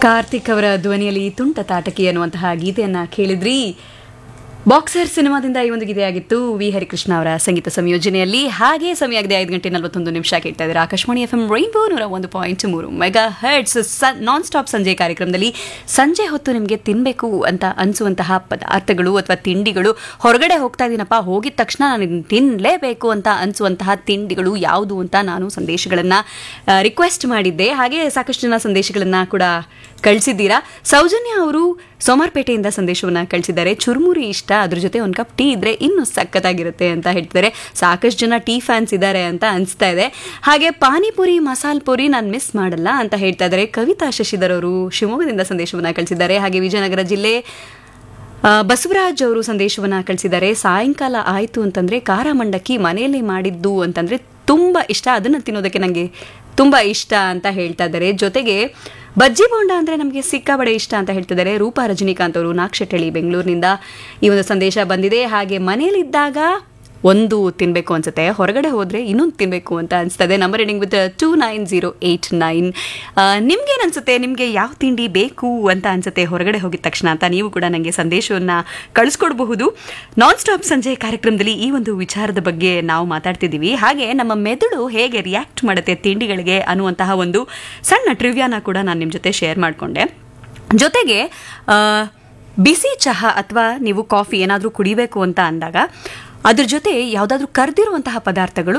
ಕಾರ್ತಿಕ್ ಅವರ ಧ್ವನಿಯಲ್ಲಿ ತುಂಟ ತಾಟಕಿ ಅನ್ನುವಂತಹ ಗೀತೆಯನ್ನ ಕೇಳಿದ್ರಿ ಬಾಕ್ಸರ್ ಸಿನಿಮಾದಿಂದ ಈ ಒಂದು ಗೀತೆಯಾಗಿತ್ತು ವಿ ಹರಿಕೃಷ್ಣ ಅವರ ಸಂಗೀತ ಸಂಯೋಜನೆಯಲ್ಲಿ ಹಾಗೆ ಸಮಯ ಆಗಿದೆ ಐದು ಗಂಟೆ ನಲವತ್ತೊಂದು ನಿಮಿಷ ಕೇಳ್ತಾ ಇದ್ದಾರೆ ಆಕಾಶವಾಣಿ ಎಫ್ ಎಂ ರೈನ್ಬೋ ನೂರ ಒಂದು ಪಾಯಿಂಟ್ ಮೂರು ಮೆಗಾ ಹರ್ಟ್ಸ್ ನಾನ್ ಸ್ಟಾಪ್ ಸಂಜೆ ಕಾರ್ಯಕ್ರಮದಲ್ಲಿ ಸಂಜೆ ಹೊತ್ತು ನಿಮಗೆ ತಿನ್ನಬೇಕು ಅಂತ ಅನಿಸುವಂತಹ ಪದಾರ್ಥಗಳು ಅಥವಾ ತಿಂಡಿಗಳು ಹೊರಗಡೆ ಹೋಗ್ತಾ ಇದ್ದೀನಪ್ಪ ಹೋಗಿದ ತಕ್ಷಣ ನಾನು ತಿನ್ನಲೇಬೇಕು ಅಂತ ಅನಿಸುವಂತಹ ತಿಂಡಿಗಳು ಯಾವುದು ಅಂತ ನಾನು ಸಂದೇಶಗಳನ್ನು ರಿಕ್ವೆಸ್ಟ್ ಮಾಡಿದ್ದೆ ಹಾಗೆ ಸಾಕಷ್ಟು ಜನ ಸಂದೇಶಗಳನ್ನು ಕೂಡ ಕಳಿಸಿದ್ದೀರಾ ಸೌಜನ್ಯ ಅವರು ಸೋಮಾರ್ಪೇಟೆಯಿಂದ ಸಂದೇಶವನ್ನ ಕಳಿಸಿದ್ದಾರೆ ಚುರುಮುರಿ ಇಷ್ಟ ಅದ್ರ ಜೊತೆ ಒಂದು ಕಪ್ ಟೀ ಇದ್ರೆ ಇನ್ನೂ ಸಖತ್ತಾಗಿರುತ್ತೆ ಅಂತ ಹೇಳ್ತಿದ್ದಾರೆ ಸಾಕಷ್ಟು ಜನ ಟೀ ಫ್ಯಾನ್ಸ್ ಇದ್ದಾರೆ ಅಂತ ಅನಿಸ್ತಾ ಇದೆ ಹಾಗೆ ಪಾನಿಪುರಿ ಮಸಾಲ್ ಪುರಿ ನಾನು ಮಿಸ್ ಮಾಡಲ್ಲ ಅಂತ ಹೇಳ್ತಾ ಇದ್ದಾರೆ ಕವಿತಾ ಶಶಿಧರ್ ಅವರು ಶಿವಮೊಗ್ಗದಿಂದ ಸಂದೇಶವನ್ನ ಕಳಿಸಿದ್ದಾರೆ ಹಾಗೆ ವಿಜಯನಗರ ಜಿಲ್ಲೆ ಆ, ಬಸವರಾಜ್ ಅವರು ಸಂದೇಶವನ್ನ ಕಳಿಸಿದ್ದಾರೆ ಸಾಯಂಕಾಲ ಆಯಿತು ಅಂತಂದ್ರೆ ಖಾರ ಮಂಡಕ್ಕಿ ಮನೆಯಲ್ಲಿ ಮಾಡಿದ್ದು ಅಂತಂದ್ರೆ ತುಂಬ ಇಷ್ಟ ಅದನ್ನು ತಿನ್ನೋದಕ್ಕೆ ನನಗೆ ತುಂಬ ಇಷ್ಟ ಅಂತ ಹೇಳ್ತಾ ಇದ್ದಾರೆ ಜೊತೆಗೆ ಬಜ್ಜಿ ಬೋಂಡ ಅಂದರೆ ನಮಗೆ ಸಿಕ್ಕಾಬಡೆ ಇಷ್ಟ ಅಂತ ಹೇಳ್ತಿದ್ದಾರೆ ರೂಪಾ ರಜನಿಕಾಂತ್ ಅವರು ನಾಕ್ಷಟಳಿ ಬೆಂಗಳೂರಿನಿಂದ ಈ ಒಂದು ಸಂದೇಶ ಬಂದಿದೆ ಹಾಗೆ ಮನೆಯಲ್ಲಿದ್ದಾಗ ಒಂದು ತಿನ್ನಬೇಕು ಅನ್ಸುತ್ತೆ ಹೊರಗಡೆ ಹೋದರೆ ಇನ್ನೊಂದು ತಿನ್ನಬೇಕು ಅಂತ ಅನಿಸ್ತದೆ number ending with two nine zero eight nine ನಿಮ್ಗೇನು ಅನ್ಸುತ್ತೆ ನಿಮಗೆ ಯಾವ ತಿಂಡಿ ಬೇಕು ಅಂತ ಅನ್ಸುತ್ತೆ ಹೊರಗಡೆ ಹೋಗಿದ ತಕ್ಷಣ ಅಂತ ನೀವು ಕೂಡ ನನಗೆ ಸಂದೇಶವನ್ನು ಕಳಿಸ್ಕೊಡ್ಬಹುದು ನಾನ್ ಸ್ಟಾಪ್ ಸಂಜೆ ಕಾರ್ಯಕ್ರಮದಲ್ಲಿ ಈ ಒಂದು ವಿಚಾರದ ಬಗ್ಗೆ ನಾವು ಮಾತಾಡ್ತಿದ್ದೀವಿ ಹಾಗೆ ನಮ್ಮ ಮೆದುಳು ಹೇಗೆ ರಿಯಾಕ್ಟ್ ಮಾಡುತ್ತೆ ತಿಂಡಿಗಳಿಗೆ ಅನ್ನುವಂತಹ ಒಂದು ಸಣ್ಣ ಟ್ರಿವ್ಯಾನ ಕೂಡ ನಾನು ನಿಮ್ಮ ಜೊತೆ ಶೇರ್ ಮಾಡಿಕೊಂಡೆ ಜೊತೆಗೆ ಆ, ಬಿಸಿ ಚಹಾ ಅಥವಾ ನೀವು ಕಾಫಿ ಏನಾದರೂ ಕುಡಿಬೇಕು ಅಂತ ಅಂದಾಗ ಅದ್ರ ಜೊತೆ ಯಾವುದಾದ್ರೂ ಕರೆದಿರುವಂತಹ ಪದಾರ್ಥಗಳು